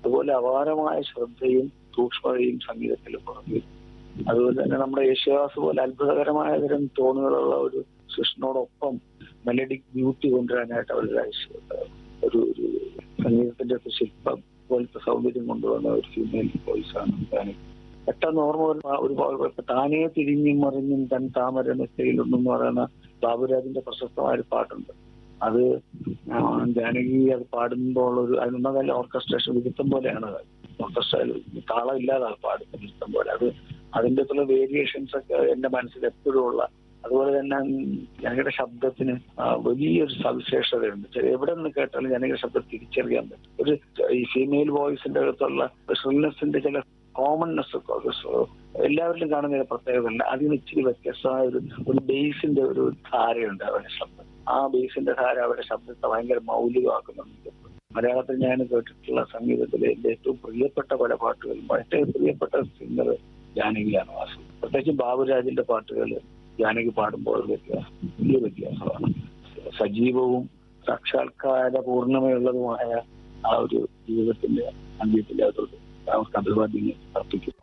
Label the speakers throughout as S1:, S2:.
S1: അതുപോലെ അപാരമായ ശ്രദ്ധയും സൂക്ഷ്മതയും സംഗീതത്തിൽ പറഞ്ഞു അതുപോലെ തന്നെ നമ്മുടെ യേശുദാസ് പോലെ അത്ഭുതകരമായ തരം ടോണുകളുള്ള ഒരു സൃഷ്ടിനോടൊപ്പം മെലഡിക് ബ്യൂട്ടി കൊണ്ടുവരാനായിട്ട് അവർ ഒരു ഒരു സംഗീതത്തിന്റെ ഒരു ശില്പം പോലത്തെ സൗന്ദര്യം കൊണ്ടുവന്ന ഒരു ഫീമെയിൽ വോയിസ് ആണ് ജാനകി പെട്ടെന്ന് ഓർമ്മ വരുന്ന ഒരു പാ- താനേ തിരിഞ്ഞും മറിഞ്ഞും തൻ താമര മെത്തയിലുണ്ടെന്ന് പറയുന്ന ബാബുരാജിന്റെ പ്രശസ്തമായ ഒരു പാട്ടുണ്ട് അത് ആ, ജാനകി അത് പാടുമ്പോൾ ഒരു അതിനൊന്നതല്ല ഓർക്കസ്ട്രേഷൻ വിരുദ്ധം പോലെയാണ് അത് ഓർക്കസ്ട്രയിൽ താളം ഇല്ലാതെ അത് പാടുന്നത് വിരുദ്ധം പോലെ അത് അതിൻ്റെ അകത്തുള്ള വേരിയേഷൻസ് ഒക്കെ എന്റെ മനസ്സിൽ എപ്പോഴും ഉള്ള അതുപോലെ തന്നെ ജനകയുടെ ശബ്ദത്തിന് ആ, വലിയൊരു സവിശേഷതയുണ്ട് ചെ- എവിടെ നിന്ന് കേട്ടാലും ജനകയുടെ ശബ്ദം തിരിച്ചറിയാൻ പറ്റും ഒരു ഈ ഫീമെയിൽ വോയിസിന്റെ അകത്തുള്ള ഷ്രിൽനെസിന്റെ ചില കോമൺനെസ് ഒക്കെ സോ- എല്ലാവരിലും കാണുന്ന ഒരു പ്രത്യേകത ഉണ്ട് അതിന് ഇച്ചിരി വ്യത്യസ്തമായ ഒരു ഒരു ബേസിന്റെ ഒരു ധാരയുണ്ട് അവരുടെ ശബ്ദം ആ ബേസിന്റെ ധാര അവരുടെ ശബ്ദത്തെ ഭയങ്കര മൗലികമാക്കുന്നുണ്ട് മലയാളത്തിൽ ഞാൻ കേട്ടിട്ടുള്ള സംഗീതത്തിലെ എന്റെ ഏറ്റവും പ്രിയപ്പെട്ട പല പാട്ടുകളും ഏറ്റവും പ്രിയപ്പെട്ട സിംഗർ ജാനകിയാണ് വാസു പ്രത്യേകിച്ച് ബാബുരാജിന്റെ പാട്ടുകൾ ജാനകി പാടുമ്പോൾ വ്യത്യാസം വലിയ വ്യത്യാസമാണ് സജീവവും സാക്ഷാത്കാര പൂർണ്ണമയുള്ളതുമായ ആ ഒരു ജീവിതത്തിന്റെ അന്ത്യത്തിന്റെ അകത്തോട്ട് അവർക്ക് അഭിവാദ്യങ്ങൾ അർപ്പിക്കും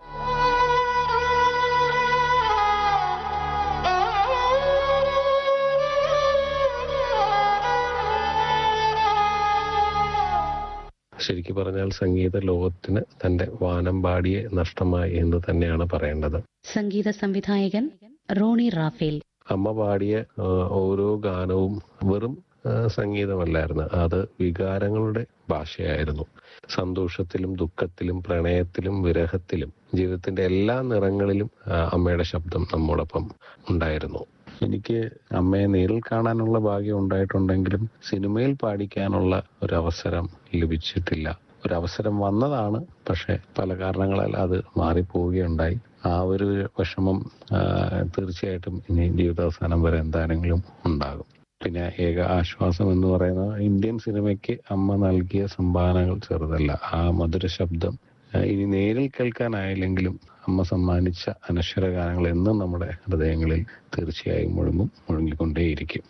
S2: ശരിക്കു പറഞ്ഞാൽ സംഗീത ലോകത്തിന് തന്റെ വാനമ്പാടിയെ നഷ്ടമായി എന്ന് തന്നെയാണ് പറയേണ്ടത്
S3: സംഗീത സംവിധായകൻ റോണി റാഫേൽ
S2: അമ്മ പാടിയ ആ, ഓരോ ഗാനവും വെറും ആ, സംഗീതമല്ലായിരുന്നു അത് വികാരങ്ങളുടെ ഭാഷയായിരുന്നു സന്തോഷത്തിലും ദുഃഖത്തിലും പ്രണയത്തിലും വിരഹത്തിലും ജീവിതത്തിന്റെ എല്ലാ നിറങ്ങളിലും ആ, അമ്മയുടെ ശബ്ദം നമ്മോടൊപ്പം ഉണ്ടായിരുന്നു എനിക്ക് അമ്മയെ നേരിൽ കാണാനുള്ള ഭാഗ്യം ഉണ്ടായിട്ടുണ്ടെങ്കിലും സിനിമയിൽ പാടിക്കാനുള്ള ഒരു അവസരം ലഭിച്ചിട്ടില്ല ഒരു അവസരം വന്നതാണ് പക്ഷെ പല കാരണങ്ങളാൽ അത് മാറിപ്പോവുകയുണ്ടായി ആ ഒരു വിഷമം ആ, തീർച്ചയായിട്ടും ഇനി ജീവിതാവസാനം വരെ എന്താണെങ്കിലും ഉണ്ടാകും പിന്നെ ഏക ആശ്വാസം എന്ന് പറയുന്നത് ഇന്ത്യൻ സിനിമയ്ക്ക് അമ്മ നൽകിയ സംഭാവനകൾ ചെറുതല്ല ആ മധുര ശബ്ദം ആ, ഇനി നേരിൽ കേൾക്കാനായില്ലെങ്കിലും അമ്മ സമ്മാനിച്ച അനശ്വര ഗാനങ്ങൾ എന്നും നമ്മുടെ ഹൃദയങ്ങളിൽ തീർച്ചയായും മുഴങ്ങും മുഴങ്ങിക്കൊണ്ടേയിരിക്കും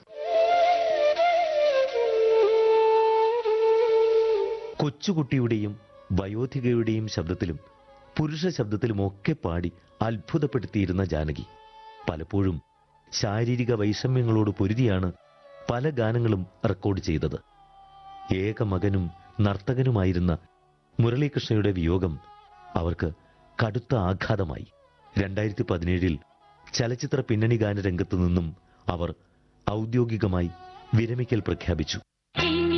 S4: കൊച്ചുകുട്ടിയുടെയും വയോധികയുടെയും ശബ്ദത്തിലും പുരുഷ ശബ്ദത്തിലുമൊക്കെ പാടി അത്ഭുതപ്പെടുത്തിയിരുന്ന ജാനകി പലപ്പോഴും ശാരീരിക വൈഷമ്യങ്ങളോട് പൊരുതിയാണ് പല ഗാനങ്ങളും റെക്കോർഡ് ചെയ്തത് ഏക മകനും നർത്തകനുമായിരുന്ന മുരളീകൃഷ്ണയുടെ വിയോഗം അവർക്ക് കടുത്ത ആഘാതമായി രണ്ടായിരത്തി പതിനേഴിൽ ചലച്ചിത്ര പിന്നണി ഗാന രംഗത്തു നിന്നും അവർ ഔദ്യോഗികമായി വിരമിക്കൽ പ്രഖ്യാപിച്ചു